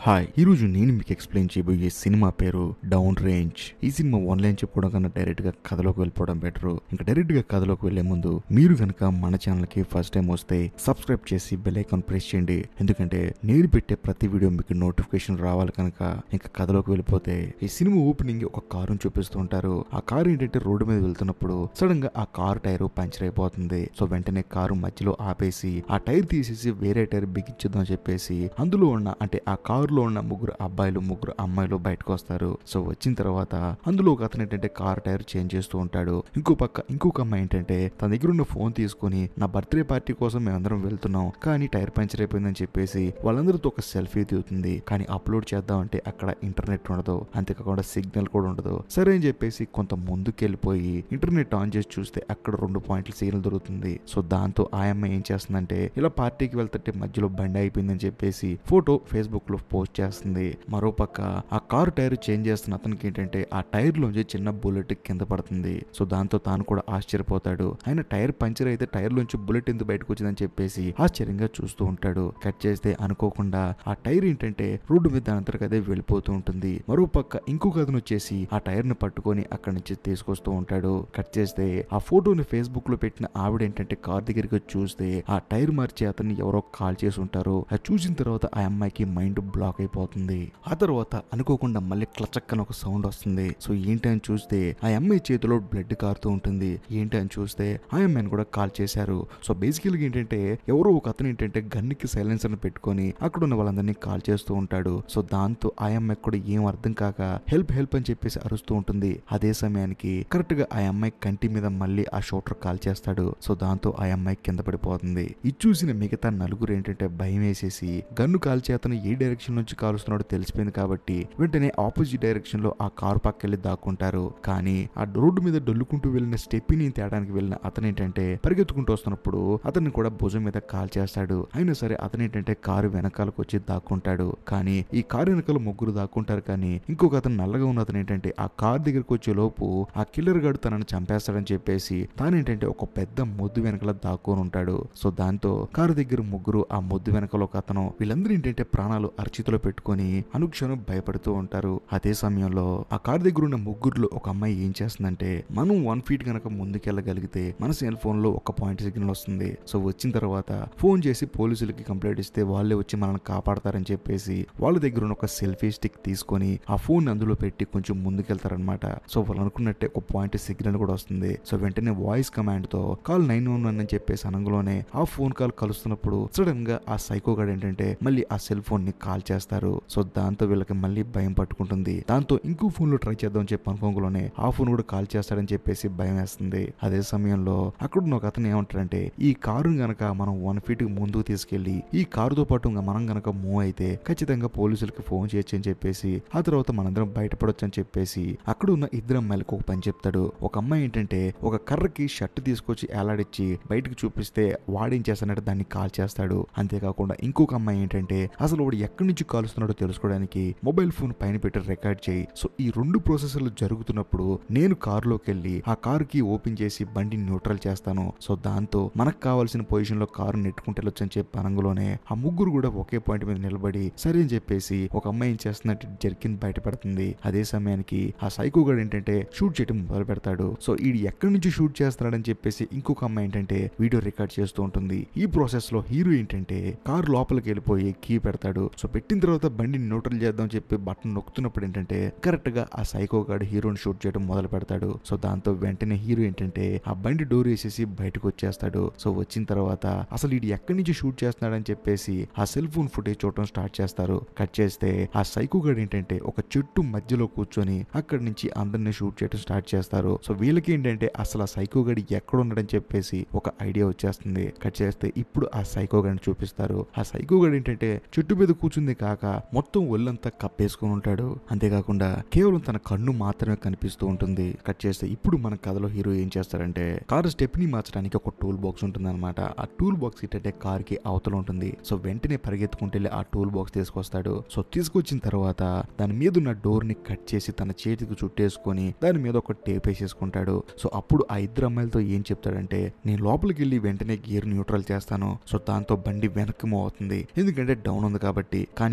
hi ఈ రోజు నేను మీకు ఎక్స్ప్లెయిన్ చేయబోయే సినిమా పేరు డౌన్ రేంజ్ ఈ సినిమా వన్ లైన్ చెప్పుకోవడం కన్నా డైరెక్ట్ గా కథలోకి వెళ్ళిపోవడం బెటర్ ఇంకా డైరెక్ట్ గా కథలోకి వెళ్లే ముందు మీరు కనుక మన ఛానల్ కి ఫస్ట్ టైం వస్తే సబ్స్క్రైబ్ చేసి బెల్ ఐకాన్ ప్రెస్ చేయండి ఎందుకంటే నేను పెట్టే ప్రతి వీడియో మీకు నోటిఫికేషన్ రావాలి కనుక ఇంకా కథలోకి వెళ్ళిపోతే ఈ సినిమా ఓపెనింగ్ ఒక కారుని చూపిస్తూ ఉంటారు ఆ కారు ఏంటంటే రోడ్డు మీద వెళ్తున్నప్పుడు సడన్ గా ఆ కారు టైర్ పంచర్ అయిపోతుంది సో వెంటనే కారు మధ్యలో ఆపేసి ఆ టైర్ తీసేసి వేరే టైర్ బిగించుద్దాం చెప్పేసి అందులో ఉన్న అంటే ఆ కారులో ఉన్న ముగ్గురు అబ్బాయిలు ముగ్గురు అమ్మాయిలు బయటకు వస్తారు సో వచ్చిన తర్వాత అందులో ఒక అతను ఏంటంటే కార్ టైర్ చేంజ్ చేస్తూ ఉంటాడు ఇంకో పక్క ఇంకొక అమ్మాయి ఏంటంటే తన దగ్గర ఉన్న ఫోన్ తీసుకొని నా బర్త్డే పార్టీ కోసం మేమందరం వెళ్తున్నాం కానీ టైర్ పంచర్ అయిపోయిందని చెప్పేసి వాళ్ళందరితో ఒక సెల్ఫీ దిగుతుంది కానీ అప్లోడ్ చేద్దాం అంటే అక్కడ ఇంటర్నెట్ ఉండదు అంతేకాకుండా సిగ్నల్ కూడా ఉండదు సరే అని చెప్పేసి కొంత ముందుకు వెళ్ళిపోయి ఇంటర్నెట్ ఆన్ చేసి చూస్తే అక్కడ రెండు పాయింట్ల సిగ్నల్ దొరుకుతుంది సో దాంతో ఆ అమ్మాయి ఏం చేస్తుందంటే ఇలా పార్టీకి వెళ్తుంటే మధ్యలో బండి అయిపోయిందని చెప్పేసి ఫోటో ఫేస్బుక్ లో పోస్ట్ చేస్తుంది మరో పక్క ఆ కారు టైర్ చేంజ్ చేస్తున్న అతనికి ఏంటంటే ఆ టైర్ లోంచి చిన్న బుల్లెట్ కింద పడుతుంది సో దాంతో తాను కూడా ఆశ్చర్యపోతాడు ఆయన టైర్ పంచర్ అయితే టైర్ లోంచి బుల్లెట్ ఎందుకు బయటకు వచ్చిందని చెప్పేసి ఆశ్చర్యంగా చూస్తూ ఉంటాడు కట్ చేస్తే అనుకోకుండా ఆ టైర్ ఏంటంటే రోడ్డు మీద దానంతరకు అదే వెళ్ళిపోతూ ఉంటుంది మరో పక్క ఇంకొక అతను వచ్చేసి ఆ టైర్ ని పట్టుకొని అక్కడి నుంచి తీసుకొస్తూ ఉంటాడు కట్ చేస్తే ఆ ఫోటోని ఫేస్బుక్ లో పెట్టిన ఆవిడ ఏంటంటే కార్ దగ్గరికి వచ్చి చూస్తే ఆ టైర్ మార్చి అతన్ని ఎవరో కాల్ చేసి ఉంటారు అది చూసిన తర్వాత ఆ అమ్మాయికి మైండ్ బ్లాక్ అయిపోతుంది ఆ తర్వాత అనుకోకుండా మళ్ళీ క్లచక్కన ఒక సౌండ్ వస్తుంది సో ఏంటి అని చూస్తే ఆ అమ్మాయి చేతిలో బ్లడ్ కారుతూ ఉంటుంది ఏంటి అని చూస్తే ఆ అమ్మాయిని కూడా కాల్ చేశారు సో బేసికల్గా ఏంటంటే ఎవరో ఒక అతను ఏంటంటే గన్నికి సైలెన్సర్ పెట్టుకొని అక్కడ ఉన్న వాళ్ళందరినీ కాల్ చేస్తూ ఉంటాడు సో దాంతో ఆ అమ్మాయికి కూడా ఏం అర్థం కాక హెల్ప్ హెల్ప్ అని చెప్పేసి అరుస్తూ ఉంటుంది అదే సమయానికి కరెక్ట్ గా ఆ అమ్మాయి కంటి మీద మళ్ళీ ఆ షూటర్ కాల్ చేస్తాడు సో దాంతో ఆ అమ్మాయి కింద పడిపోతుంది ఇది చూసిన మిగతా నలుగురు ఏంటంటే భయం వేసేసి గన్ను కాల్చి అతను ఏ డైరెక్షన్ నుంచి కాలుస్తున్నాడో తెలిసిపోయింది కాబట్టి వెంటనే ఆపోజిట్ డైరెక్షన్ లో ఆ కారు పక్కెళ్ళి దాక్కుంటారు కానీ ఆ రోడ్డు మీద డొల్లుకుంటూ వెళ్ళిన స్టెప్పిని తేడానికి వెళ్ళిన అతను ఏంటంటే పరిగెత్తుకుంటూ వస్తున్నప్పుడు అతన్ని కూడా భుజం మీద కాల్ చేస్తాడు అయినా సరే అతను ఏంటంటే కారు వెనకాలకు వచ్చి దాక్కుంటాడు కానీ ఈ కారు వెనకాల ముగ్గురు దాక్కుంటారు కానీ ఇంకొక అతను నల్లగా ఉన్న అతను ఏంటంటే ఆ కార్ దగ్గరకు వచ్చే లోపు ఆ కిల్లర్ గాడు తనని చంపేస్తాడని చెప్పేసి తానేంటంటే ఒక పెద్ద మొద్దు వెనకాల దాక్కొని ఉంటాడు సో దాంతో కారు దగ్గర ముగ్గురు ఆ మొద్దు వెనకాల ఒక అతను వీళ్ళందరూ ఏంటంటే ప్రాణాలు అర్చితలో పెట్టుకొని అనుక్షణం భయపడుతూ ఉంటారు అదే సమయంలో ఆ కార్ దగ్గర ఉన్న ముగ్గురులో ఒక అమ్మాయి ఏం చేస్తుందంటే మనం వన్ ఫీట్ కనుక ముందుకెళ్ళగలిగితే మన సెల్ ఫోన్ లో ఒక పాయింట్ సిగ్నల్ వస్తుంది సో వచ్చిన తర్వాత ఫోన్ చేసి పోలీసులకి కంప్లైంట్ ఇస్తే వాళ్ళే వచ్చి మనల్ని కాపాడతారని చెప్పేసి వాళ్ళ దగ్గర ఉన్న ఒక సెల్ఫీ స్టిక్ తీసుకొని ఆ ఫోన్ అందులో పెట్టి కొంచెం ముందుకెళ్తారనమాట సో వాళ్ళు అనుకున్నట్టే ఒక పాయింట్ సిగ్నల్ కూడా వస్తుంది సో వెంటనే వాయిస్ కమాండ్ తో కాల్ నైన్ వన్ వన్ అని చెప్పేసి అనగలోనే ఆ ఫోన్ కాల్ కలుస్తున్నప్పుడు సడన్ గా ఆ సైకో గాడు ఏంటంటే మళ్ళీ ఆ సెల్ ఫోన్ ని కాల్ చేస్తారు సో దాంతో వీళ్ళకి మళ్ళీ భయం పట్టుకుంటుంది దాంతో ఇంకో ఫోన్ లో ట్రై చేద్దాం చెప్పి అనుకోగలోనే ఆ ఫోన్ కూడా కాల్ చేస్తాడని చెప్పేసి భయం వేస్తుంది అదే సమయంలో అక్కడ ఉన్న ఒక అతను ఏమంటాడంటే ఈ కారు గనక మనం వన్ ఫీట్ ముందుకు తీసుకెళ్లి ఈ కారుతో పాటు ఇంకా మనం గనక మూవ్ అయితే ఖచ్చితంగా పోలీసులకి ఫోన్ చేయొచ్చు అని చెప్పేసి ఆ తర్వాత మనందరం బయటపడొచ్చు అని చెప్పేసి అక్కడ ఉన్న ఇద్దరు అమ్మాయిలకు ఒక పని చెప్తాడు ఒక అమ్మాయి ఏంటంటే ఒక కర్రకి షర్ట్ తీసుకొచ్చి ఏలాడిచ్చి బయటకు చూపిస్తే వాడేం చేస్తానంటే దాన్ని కాల్ చేస్తాడు అంతేకాకుండా ఇంకొక అమ్మాయి ఏంటంటే అసలు వాడు ఎక్కడి నుంచి కాలుస్తున్నాడో తెలుసుకోవడానికి మొబైల్ ఫోన్ పైన పెట్టి రికార్డ్ చేయి సో ఈ రెండు ప్రాసెస్లు జరుగుతున్నప్పుడు నేను కారులోకి వెళ్ళి ఆ కారు కి ఓపెన్ చేసి బండిని న్యూట్రల్ చేస్తాను సో దాంతో మనకు కావాల్సిన పొజిషన్ లో కారు నెట్టుకుంటే వెళ్ళొచ్చు అని చెప్పి అనగలోనే ఆ ముగ్గురు కూడా ఒకే పాయింట్ మీద నిలబడి సరే అని చెప్పేసి ఒక అమ్మాయి ఏం చేస్తున్నట్టు జర్కిన్ బయట పెడుతుంది అదే సమయానికి ఆ సైకో గడు ఏంటంటే షూట్ చేయడం మొదలు పెడతాడు సో ఈడు ఎక్కడి నుంచి షూట్ చేస్తున్నాడని చెప్పేసి ఇంకొక అమ్మాయి ఏంటంటే వీడియో రికార్డ్ చేస్తూ ఉంటుంది ఈ ప్రాసెస్ లో హీరో ఏంటంటే కారు లోపలికి వెళ్ళిపోయి కీ పెడతాడు సో పెట్టిన తర్వాత బండిని న్యూట్రల్ చేద్దాం చెప్పి బటన్ నొక్కుతున్నప్పుడు ఏంటంటే కరెక్ట్ గా ఆ సైకో గాడు హీరోని షూట్ చేయడం మొదలు పెడతాడు సో దాంతో వెంటనే హీరో ఏంటంటే ఆ బండి డోర్ వేసేసి బయటకు వచ్చేస్తాడు సో వచ్చిన తర్వాత అసలు వీడు ఎక్కడి నుంచి షూట్ చేస్తున్నాడని చెప్పేసి ఆ సెల్ ఫోన్ ఫుటేజ్ చూడటం స్టార్ట్ చేస్తారు కట్ చేస్తే ఆ సైకో గాడు ఏంటంటే ఒక చెట్టు మధ్యలో కూర్చొని అక్కడి నుంచి అందరిని షూట్ చేయడం స్టార్ట్ చేస్తారు సో వీళ్ళకి ఏంటంటే అసలు ఆ సైకో గడి ఎక్కడ ఉన్నాడని చెప్పేసి ఒక ఐడియా వచ్చేస్తుంది కట్ చేస్తే ఇప్పుడు ఆ సైకో గడిని చూపిస్తారు ఆ సైకో గడి ఏంటంటే చెట్టు మీద కూర్చుంది కాక మొత్తం ఒళ్ళంతా కప్పేసుకుని ఉంటాడు అంతేకాకుండా కేవలం తన కన్ను మాత్రమే కనిపిస్తూ ఉంటుంది కట్ చేస్తే ఇప్పుడు మన కథలో హీరో ఏం చేస్తారంటే కారు స్టెప్ ని మార్చడానికి ఒక టూల్ బాక్స్ ఉంటుంది అనమాట ఆ టూల్ బాక్స్ ఏంటంటే కార్ కి అవతల ఉంటుంది సో వెంటనే పరిగెత్తుకుంటే వెళ్ళి ఆ టూల్ బాక్స్ తీసుకొస్తాడు సో తీసుకొచ్చిన తర్వాత దాని మీద ఉన్న డోర్ ని కట్ చేసి తన చేతికి చుట్టేసుకొని దాని మీద ఒక టేప్ వేసేసుకుంటాడు సో అప్పుడు ఆ ఇద్దరు అమ్మాయిలతో ఏం చెప్తాడంటే నేను లోపలికి వెళ్ళి వెంటనే గేర్ న్యూట్రల్ చేస్తాను సో దాంతో బండి వెనక్కి మూవ్ అవుతుంది ఎందుకంటే డౌన్ ఉంది కాబట్టి కానీ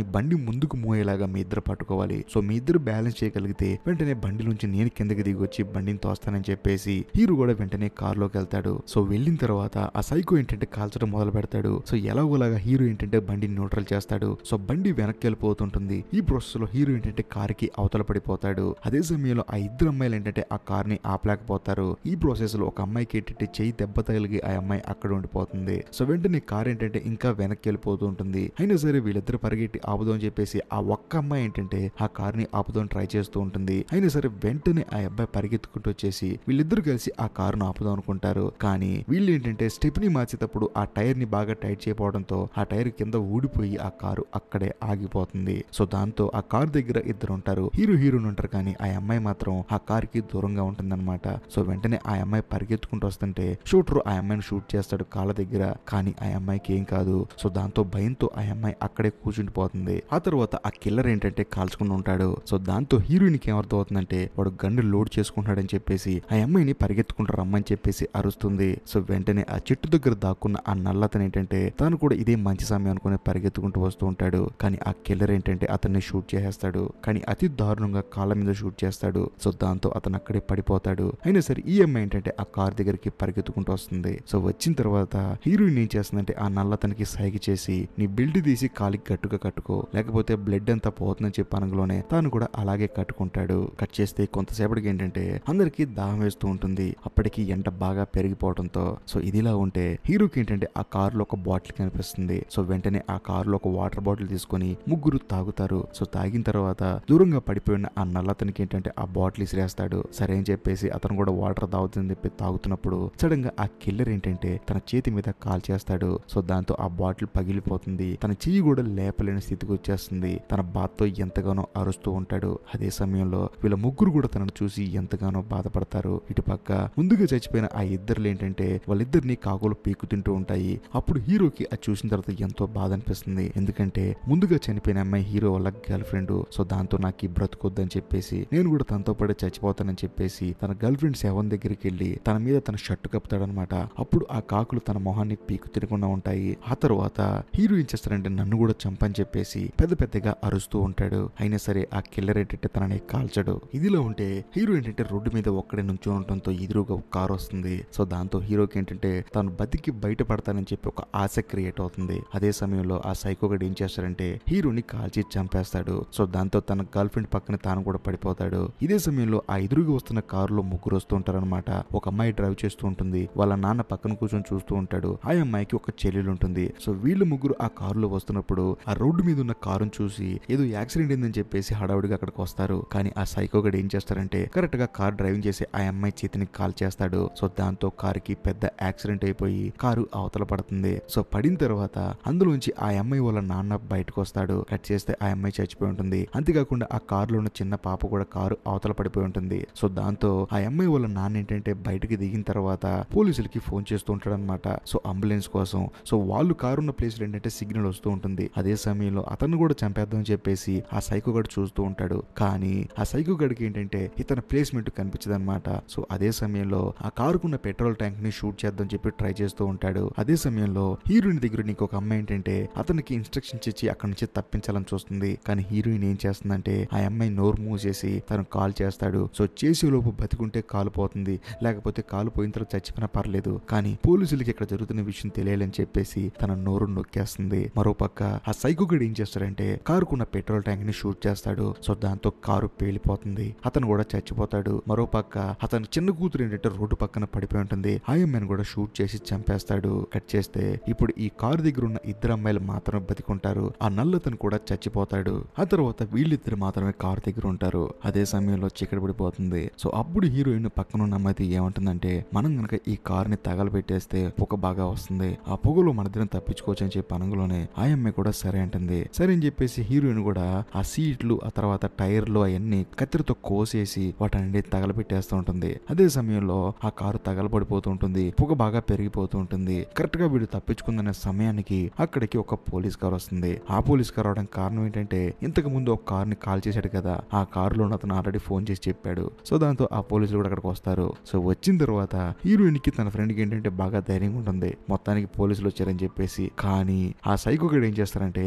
కానీ బండి ముందుకు మోయేలాగా మీ ఇద్దరు పట్టుకోవాలి సో మీ ఇద్దరు బ్యాలెన్స్ చేయగలిగితే వెంటనే బండిలోంచి నేను కిందకి దిగి వచ్చి బండిని తోస్తానని చెప్పేసి హీరో కూడా వెంటనే కారులోకి వెళ్తాడు సో వెళ్ళిన తర్వాత ఆ సైకో ఏంటంటే కాల్చడం మొదలు పెడతాడు సో ఎలాగోలాగా హీరో ఏంటంటే బండిని న్యూట్రల్ చేస్తాడు సో బండి వెనక్కి వెళ్ళిపోతుంటుంది ఈ ప్రాసెస్ లో హీరో ఏంటంటే కారుకి అవతల పడిపోతాడు అదే సమయంలో ఆ ఇద్దరు అమ్మాయిలు ఏంటంటే ఆ కార్ ని ఆపలేకపోతారు ఈ ప్రాసెస్ లో ఒక అమ్మాయికి ఏంటంటే చెయ్యి దెబ్బ తగిలిగి ఆ అమ్మాయి అక్కడ ఉండిపోతుంది సో వెంటనే కార్ ఏంటంటే ఇంకా వెనక్కి వెళ్ళిపోతూ ఉంటుంది అయినా సరే వీళ్ళిద్దరు పరిగెట్టి ఆపుదాం అని చెప్పేసి ఆ ఒక్క అమ్మాయి ఏంటంటే ఆ కార్ ని ఆపుదాం ట్రై చేస్తూ ఉంటుంది అయినా సరే వెంటనే ఆ అబ్బాయి పరిగెత్తుకుంటూ వచ్చేసి వీళ్ళిద్దరు కలిసి ఆ కారును ఆపుదాం అనుకుంటారు కానీ వీళ్ళు ఏంటంటే స్టెప్ని మార్చేటప్పుడు ఆ టైర్ ని బాగా టైట్ చేయకపోవడంతో ఆ టైర్ కింద ఊడిపోయి ఆ కారు అక్కడే ఆగిపోతుంది సో దాంతో ఆ కార్ దగ్గర ఇద్దరు ఉంటారు హీరో హీరోయిన్ ఉంటారు కానీ ఆ అమ్మాయి మాత్రం ఆ కార్ కి దూరంగా ఉంటుందన్నమాట సో వెంటనే ఆ అమ్మాయి పరిగెత్తుకుంటూ వస్తుంటే షూటర్ ఆ అమ్మాయిని షూట్ చేస్తాడు కాళ్ళ దగ్గర కానీ ఆ అమ్మాయికి ఏం కాదు సో దాంతో భయంతో ఆ అమ్మాయి అక్కడే కూర్చుండిపోతుంది ఆ తర్వాత ఆ కిల్లర్ ఏంటంటే కాల్చుకుని ఉంటాడు సో దాంతో హీరోయిన్ కి ఏమర్థం అవుతుందంటే వాడు గన్ను లోడ్ చేసుకుంటాడని చెప్పేసి ఆ అమ్మాయిని పరిగెత్తుకుంటూ రమ్మని చెప్పేసి అరుస్తుంది సో వెంటనే ఆ చెట్టు దగ్గర దాక్కున్న ఆ నల్లతను ఏంటంటే తాను కూడా ఇదే మంచి సమయం అనుకుని పరిగెత్తుకుంటూ వస్తూ ఉంటాడు కానీ ఆ కిల్లర్ ఏంటంటే అతన్ని షూట్ చేసేస్తాడు కానీ అతి దారుణంగా కాళ్ళ మీద షూట్ చేస్తాడు సో దాంతో అతను అక్కడే పడిపోతాడు అయినా సరే ఈ అమ్మాయి ఏంటంటే ఆ కార్ దగ్గరికి పరిగెత్తుకుంటూ వస్తుంది సో వచ్చిన తర్వాత హీరోయిన్ ఏం చేస్తుందంటే ఆ నల్లతనికి సైగ చేసి నీ బెల్ట్ తీసి కాలికి గట్టుగా కట్టుకో లేకపోతే బ్లడ్ అంతా పోతుందని చెప్పి అనగలోనే తాను కూడా అలాగే కట్టుకుంటాడు కట్ చేస్తే కొంతసేపటికి ఏంటంటే అందరికి దాహం వేస్తూ ఉంటుంది అప్పటికి ఎండ బాగా పెరిగిపోవడంతో సో ఇదిలా ఉంటే హీరోకి ఏంటంటే ఆ కారులో ఒక బాటిల్ కనిపిస్తుంది సో వెంటనే ఆ కారులో ఒక వాటర్ బాటిల్ తీసుకొని ముగ్గురు తాగుతారు సో తాగిన తర్వాత దూరంగా పడిపోయిన ఆ నల్లతనికి ఏంటంటే ఆ బాటిల్ ఇసిరేస్తాడు సరే అని చెప్పేసి అతను కూడా వాటర్ తాగుతుందని చెప్పి తాగుతున్నప్పుడు సడన్ గా ఆ కిల్లర్ ఏంటంటే తన చేతి మీద కాల్ చేస్తాడు సో దాంతో ఆ బాటిల్ పగిలిపోతుంది తన చెయ్యి కూడా లేపలేని స్థితికి వచ్చేస్తుంది తన బాధతో ఎంతగానో అరుస్తూ ఉంటాడు అదే సమయంలో వీళ్ళ ముగ్గురు కూడా తనను చూసి ఎంతగానో బాధపడతారు ఇటు పక్క ముందుగా చచ్చిపోయిన ఆ ఇద్దరు ఏంటంటే వాళ్ళిద్దరిని కాకులు పీకు తింటూ ఉంటాయి అప్పుడు హీరోకి అది చూసిన తర్వాత ఎంతో బాధ అనిపిస్తుంది ఎందుకంటే ముందుగా చనిపోయిన అమ్మాయి హీరో వాళ్ళ గర్ల్ ఫ్రెండ్ సో దాంతో నాకు ఈ బ్రతుకొద్దని చెప్పేసి నేను కూడా తనతో పాటు చచ్చిపోతానని చెప్పేసి తన గర్ల్ ఫ్రెండ్ సెవెన్ దగ్గరికి వెళ్ళి తన మీద తన షర్ట్ కప్పుతాడనమాట అప్పుడు ఆ కాకులు తన మొహాన్ని పీకు తినకుండా ఉంటాయి ఆ తర్వాత హీరో ఏం చేస్తారంటే నన్ను కూడా చంపని చెప్పేసి పెద్ద పెద్దగా అరుస్తూ ఉంటాడు అయినా సరే ఆ కిల్లర్ ఏంటంటే తనని కాల్చడు ఇదిలో ఉంటే హీరో ఏంటంటే రోడ్డు మీద ఒక్కడే నుంచి ఉండటంతో ఎదురుగా ఒక కారు వస్తుంది సో దాంతో హీరోకి ఏంటంటే తాను బతికి బయటపడతానని చెప్పి ఒక ఆశ క్రియేట్ అవుతుంది అదే సమయంలో ఆ సైకోగడ్ ఏం చేస్తాడంటే హీరోని కాల్చి చంపేస్తాడు సో దాంతో తన గర్ల్ ఫ్రెండ్ పక్కన తాను కూడా పడిపోతాడు ఇదే సమయంలో ఆ ఎదురుగా వస్తున్న కారులో ముగ్గురు వస్తూ ఉంటారనమాట ఒక అమ్మాయి డ్రైవ్ చేస్తూ ఉంటుంది వాళ్ళ నాన్న పక్కన కూర్చొని చూస్తూ ఉంటాడు ఆ అమ్మాయికి ఒక చెల్లెలు ఉంటుంది సో వీళ్ళు ముగ్గురు ఆ కారులో వస్తున్నప్పుడు ఆ రోడ్డు మీద ఉన్న కారును చూసి ఏదో యాక్సిడెంట్ అయిందని చెప్పేసి హడావుడిగా అక్కడికి వస్తారు కానీ ఆ సైకోగడ్ ఏం చేస్తారంటే కరెక్ట్ గా కార్ డ్రైవింగ్ చేసి ఆ అమ్మాయి చేతిని కాల్ చేస్తాడు సో దాంతో కారుకి పెద్ద యాక్సిడెంట్ అయిపోయి కారు అవతల పడుతుంది సో పడిన తర్వాత అందులోంచి ఆ అమ్మాయి వాళ్ళ నాన్న బయటకు వస్తాడు కట్ చేస్తే ఆ అమ్మాయి చచ్చిపోయి ఉంటుంది అంతేకాకుండా ఆ కారులో ఉన్న చిన్న పాప కూడా కారు అవతల పడిపోయి ఉంటుంది సో దాంతో ఆ అమ్మాయి వాళ్ళ నాన్న ఏంటంటే బయటకు దిగిన తర్వాత పోలీసులకి ఫోన్ చేస్తూ ఉంటాడు అనమాట సో అంబులెన్స్ కోసం సో వాళ్ళు కారు ఉన్న ప్లేస్ ఏంటంటే సిగ్నల్ వస్తూ ఉంటుంది అదే సమయంలో అతను కూడా చంపేద్దాం చెప్పేసి ఆ సైకో గడు చూస్తూ ఉంటాడు కానీ ఆ సైకో గడికి ఏంటంటే ఇతని ప్లేస్మెంట్ కనిపించదన్నమాట సో అదే సమయంలో ఆ కారుకున్న పెట్రోల్ ట్యాంక్ ని షూట్ చేద్దాం చెప్పి ట్రై చేస్తూ ఉంటాడు అదే సమయంలో హీరోయిన్ దగ్గర నీకు ఒక అమ్మాయి ఏంటంటే అతనికి ఇన్స్ట్రక్షన్స్ ఇచ్చి అక్కడి నుంచి తప్పించాలని చూస్తుంది కానీ హీరోయిన్ ఏం చేస్తుందంటే ఆ అమ్మాయి నోరు మూవ్ చేసి తను కాల్ చేస్తాడు సో చేసే లోపు బతికుంటే కాలు పోతుంది లేకపోతే కాలు పోయిన తర్వాత చచ్చిపోయినా పర్లేదు కానీ పోలీసులకి ఇక్కడ జరుగుతున్న విషయం తెలియాలని చెప్పేసి తన నోరు నొక్కేస్తుంది మరోపక్క ఆ సైకో గడు ఏం చేస్తాడంటే కారుకున్న పెట్రోల్ ట్యాంక్ ని షూట్ చేస్తాడు సో దాంతో కారు పేలిపోతుంది అతను కూడా చచ్చిపోతాడు మరోపక్క అతని చిన్న కూతురు ఏంటంటే రోడ్డు పక్కన పడిపోయి ఉంటుంది ఆ అమ్మాయిని కూడా షూట్ చేసి చంపేస్తాడు కట్ చేస్తే ఇప్పుడు ఈ కారు దగ్గర ఉన్న ఇద్దరు అమ్మాయిలు మాత్రమే బతికుంటారు ఆ నల్లతను కూడా చచ్చిపోతాడు ఆ తర్వాత వీళ్ళిద్దరు మాత్రమే కారు దగ్గర ఉంటారు అదే సమయంలో చీకటి పడిపోతుంది సో అప్పుడు హీరోయిన్ పక్కన ఉన్న అమ్మాయి ఏమంటుందంటే మనం గనక ఈ కార్ ని తగలబెట్టేస్తే పొగ బాగా వస్తుంది ఆ పొగలో మన ఇద్దరం తప్పించుకోవచ్చు అని చెప్పి అనగలోనే ఆ అమ్మాయి కూడా సరే అంటుంది సరే అని చెప్పేసి హీరోయిన్ కూడా ఆ సీట్లు ఆ తర్వాత టైర్లు అవన్నీ కత్తిరితో కోసేసి వాటన్ని తగలబెట్టేస్తూ ఉంటుంది అదే సమయంలో ఆ కారు తగలబడిపోతూ ఉంటుంది పొగ బాగా పెరిగిపోతూ ఉంటుంది కరెక్ట్ గా వీడు తప్పించుకుందనే సమయానికి అక్కడికి ఒక పోలీస్ కార్ వస్తుంది ఆ పోలీస్ కార్ రావడానికి కారణం ఏంటంటే ఇంతకు ముందు ఒక కార్ ని కాల్ చేశాడు కదా ఆ కారులో ఉన్న అతను ఆల్రెడీ ఫోన్ చేసి చెప్పాడు సో దాంతో ఆ పోలీసులు కూడా అక్కడికి వస్తారు సో వచ్చిన తర్వాత హీరోయిన్ కి తన ఫ్రెండ్ కి ఏంటంటే బాగా ధైర్యంగా ఉంటుంది మొత్తానికి పోలీసులు వచ్చారని చెప్పేసి కానీ ఆ సైకో గడు ఏం చేస్తారంటే బండి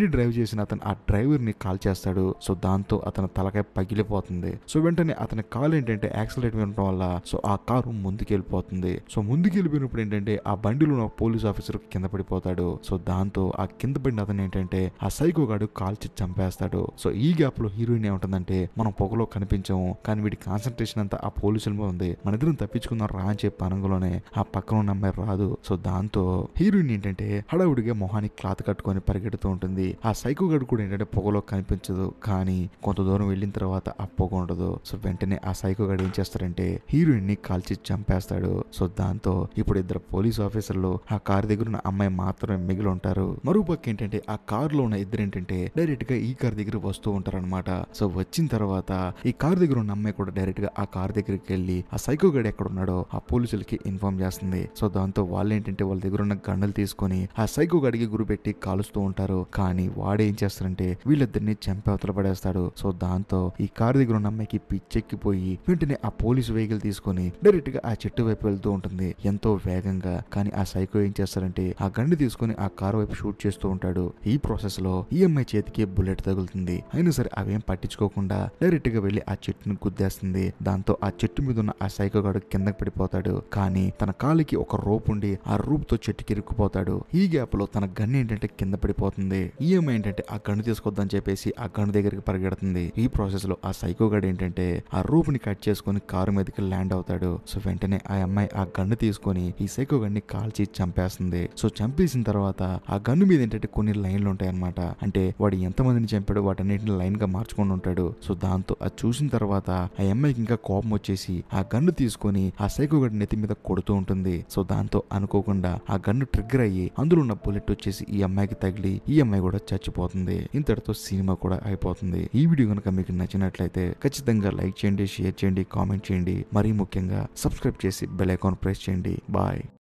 డ్రైవ్ చేసిన అతను ఆ డ్రైవర్ ని కాల్ చేస్తాడు సో దాంతో అతని తలకాయ పగిలిపోతుంది సో వెంటనే అతని కాల్ ఏంటంటే యాక్సిడెంట్ వినడం వల్ల సో ఆ కారు ముందుకు వెళ్ళిపోతుంది సో ముందుకు వెళ్ళిపోయినప్పుడు ఏంటంటే ఆ బండిలో ఉన్న పోలీస్ ఆఫీసర్ కింద పడిపోతాడు సో దాంతో ఆ కింద పడిన అతను ఏంటంటే ఆ సైకో గాడు కాల్చి చంపేస్తాడు సో ఈ గ్యాప్ లో హీరోయిన్ ఏముంటుందంటే మనం పొగలో కనిపించము కానీ వీడి కాన్సన్ట్రేషన్ అంతా ఆ పోలీసుల మీద ఉంది మన ఇద్దరం తప్పించుకుందాం రా అని చెప్పి పనంగులోనే ఆ పక్కన ఉన్న అమ్మాయి రాదు సో దాంతో హీరోయిన్ ఏంటంటే హడావుడిగా మొహానికి క్లాత్ కట్టుకొని పరిగెడుతూ ఉంటుంది ఆ సైకో గడు కూడా ఏంటంటే పొగలో కనిపించదు కానీ కొంత దూరం వెళ్ళిన తర్వాత ఆ పొగ ఉండదు సో వెంటనే ఆ సైకో గడు ఏం చేస్తారంటే హీరోయిన్ ని కాల్చి చంపేస్తాడు సో దాంతో ఇప్పుడు ఇద్దరు పోలీస్ ఆఫీసర్లు ఆ కార్ దగ్గర ఉన్న అమ్మాయి మాత్రమే మిగిలి ఉంటారు మరోపక్క ఏంటంటే ఆ కార్ లో ఉన్న ఇద్దరు ఏంటంటే డైరెక్ట్ గా ఈ కార్ దగ్గర వస్తూ ఉంటారు అనమాట సో వచ్చిన తర్వాత ఈ కార్ దగ్గర ఉన్న అమ్మాయి కూడా డైరెక్ట్ గా ఆ కార్ దగ్గరికి వెళ్ళి ఆ సైకో గడు ఎక్కడ ఉన్నాడో ఆ పోలీసులకి ఇన్ఫార్మ్ చేస్తుంది సో దాంతో వాళ్ళు ఏంటంటే వాళ్ళ దగ్గర ఉన్న గన్నులు తీసుకొని ఆ సైకో గడికి గురిపెట్టి కాలుస్తూ ఉంటారు కానీ వాడు ఏం చేస్తారంటే వీళ్ళిద్దరిని చంపి అవతల పడేస్తాడు సో దాంతో ఈ కార్ దగ్గర ఉన్న అమ్మాయికి పిచ్చెక్కిపోయి వెంటనే ఆ పోలీసు వెహికల్ తీసుకొని డైరెక్ట్ గా ఆ చెట్టు వైపు వెళ్తూ ఉంటుంది ఎంతో వేగంగా కానీ ఆ సైకో ఏం చేస్తారంటే ఆ గన్ను తీసుకొని ఆ కార్ వైపు షూట్ చేస్తూ ఉంటాడు ఈ ప్రాసెస్ లో ఈ అమ్మాయి చేతికి బుల్లెట్ తగులుతుంది అయినా సరే అవేం పట్టించుకోకుండా డైరెక్ట్ గా వెళ్లి ఆ చెట్టును గుద్దేస్తుంది దాంతో ఆ చెట్టు మీద ఉన్న ఆ సైకో గాడు కిందకి పడిపోతాడు కానీ తన కాలికి ఒక రోప్ ఉండి ఆ రూప్ తో చెట్టుకి ఇరుక్కుపోతాడు ఈ గ్యాప్ లో తన గన్ ఏంటంటే కింద పడిపోతుంది ఈ అమ్మాయి ఏంటంటే ఆ గన్ను తీసుకొద్దని చెప్పేసి ఆ గన్ను దగ్గరికి పరిగెడుతుంది ఈ ప్రాసెస్ లో ఆ సైకో గాడు ఏంటంటే ఆ రూప్ ని కట్ చేసుకొని కారు మీదకి ల్యాండ్ అవుతాడు సో వెంటనే ఆ అమ్మాయి ఆ గన్ను తీసుకొని ఈ సైకో గన్ని కాల్చి చంపేస్తుంది సో చంపేసిన తర్వాత ఆ గన్ను మీద ఏంటంటే కొన్ని లైన్లు ఉంటాయి అనమాట అంటే వాడు ఎంత మందిని చంపాడో వాటన్నిటిని లైన్ గా మార్చుకొని ఉంటాడు సో దాంతో అది చూసిన తర్వాత ఆ అమ్మాయికి ఇంకా కోపం వచ్చేసి ఆ గన్ను తీసుకొని ఆ సైకో గడి నెత్తి మీద కొడుతూ ఉంటుంది సో దాంతో అనుకోకుండా ఆ గన్ను ట్రిగ్గర్ అయ్యి అందులో ఉన్న బుల్లెట్ వచ్చేసి ఈ అమ్మాయికి తగిలి ఈ అమ్మాయి కూడా చచ్చిపోతుంది ఇంతటితో సినిమా కూడా అయిపోతుంది ఈ వీడియో కనుక మీకు నచ్చినట్లయితే ఖచ్చితంగా లైక్ చేయండి షేర్ చేయండి కామెంట్ చేయండి మరీ ముఖ్యంగా సబ్స్క్రైబ్ చేసి బెల్ ఐకాన్ ప్రెస్ చేయండి బాయ్